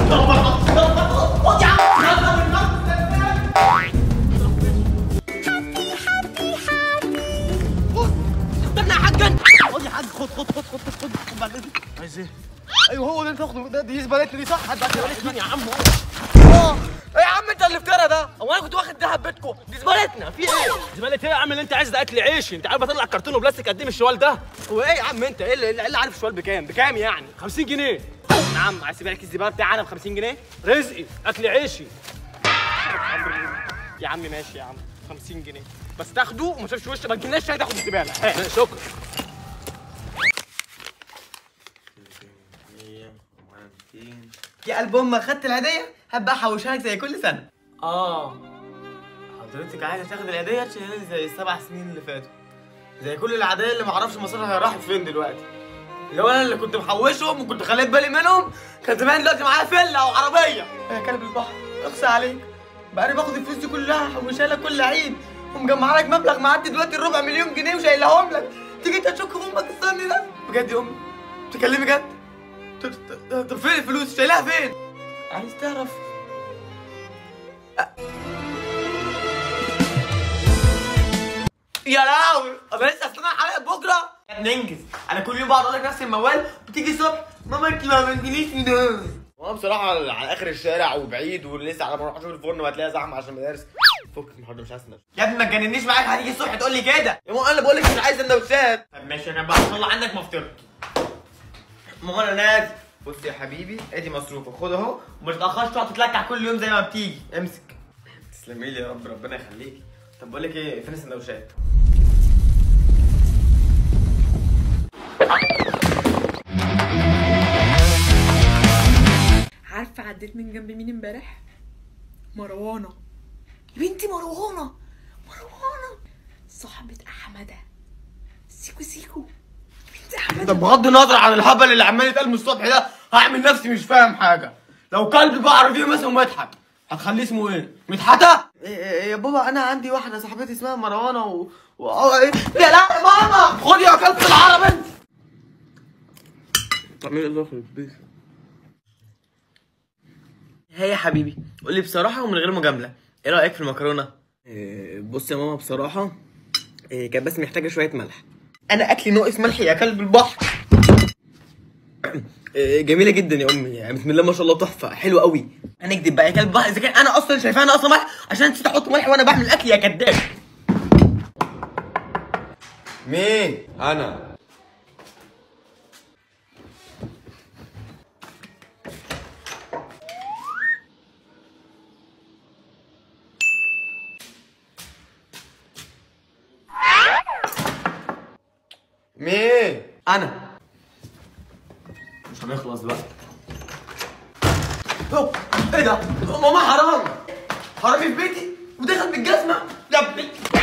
خد يا عم يلا بالمرة. استنى يا حاج انت خد يا حاج خد خد خد خد خد خد خد بعد اذنك عايز ايه؟ ايوه هو ده انت تاخده ده دي زبالتني دي صح؟ هات بقى زبالتني يا عم اه ايه يا عم انت اللي افترى ده؟ هو انا كنت واخد دهب بيتكم دي زبالتنا في ايه؟ زبالة ايه يا عم اللي انت عايز ده اكل عيش انت عارف اطلع كرتون وبلاستيك قد ايه من الشوال ده هو ايه يا عم انت ايه اللي, إيه اللي عارف الشوال بكام؟ بكام يعني؟ 50 جنيه نعم عايز تبيع لك الزباله بتاعي انا ب 50 جنيه؟ رزقي اكل عيشي يا عم ماشي يا عم 50 جنيه بس تاخده وما تشوفش وشي ما تجيناش تاني تاخد الزباله ها. لا، شكرا يا قلب امك خدت الهديه هبقى احوشها لك زي كل سنه اه حضرتك عايزه تاخد الهديه تشيلها لي زي السبع سنين اللي فاتوا زي كل العاديه اللي معرفش مصيرها راحت فين دلوقتي لو انا اللي كنت محوشهم وكنت خليت بالي منهم كان زمان دلوقتي معايا فيلا او عربيه يا كلب البحر اخصى عليك بقى انا باخد الفلوس دي كلها احوشها لك كل عيد ومجمع لك مبلغ معدي دلوقتي الربع مليون جنيه وشايلهم لك تيجي انت تشك في امك السن ده بجد يا امي بتتكلمي جد طب- طب طب فين الفلوس شايلها فين عايز تعرف يا لهوي انا لسه استنى الحلقه بكره يا ابني انجز انا كل يوم بقعد اقول لك نفس الموال بتيجي الصبح ماما انت ما بتجيليش في ده وانا بصراحه على اخر الشارع وبعيد ولسه على ما اروح اشوف الفرن وهتلاقيها زحمه عشان المدارس فك النهارده مش عايز سندوتش يا ابني ما تجننيش معاك هتيجي الصبح تقول لي كده يا ماما انا بقول لك مش عايز سندوتشات طب ماشي انا بقى هطلع عندك مفطر ماما انا نازل بص يا حبيبي ادي مصروفك خد اهو وما تتاخرش تقعد تتلكع كل يوم زي ما بتيجي امسك تسلمي لي يا رب ربنا يخليك طب بقول لك ايه فين السندوتشات عارفه عديت من جنب مين امبارح مروانه يا بنتي مروانه مروانه صاحبه احمده سيكو سيكو يا بنتي احمده طب بغض النظر عن الهبل اللي عمال يتقال من الصبح ده هعمل نفسي مش فاهم حاجه لو كلب بعرف فيه اسمه مدحت هتخليه اسمه ايه؟ مدحتة؟ يا بابا انا عندي واحده صاحبتي اسمها مروانه و... و... أو إيه؟ يا لا يا ماما خد يا كلب العرب انت تعمل ايه في البيت هي يا حبيبي قول لي بصراحه ومن غير مجامله ايه رايك في المكرونه بص يا ماما بصراحه إيه، كانت بس محتاجه شويه ملح انا اكلي ناقص ملح يا كلب البحر إيه، جميله جدا يا امي يعني بسم الله ما شاء الله تحفه حلوه قوي هنكدب بقى يا كلب البحر اذا كان انا اصلا شايفاها ناقصه ملح عشان نسيت احط ملح وانا بعمل الاكل يا كداب مين؟ أنا مين؟ انا مش هنخلص بقى هو، ايه ده ماما حرام حرامي في بيتي ودخل بالجزمه يا ابني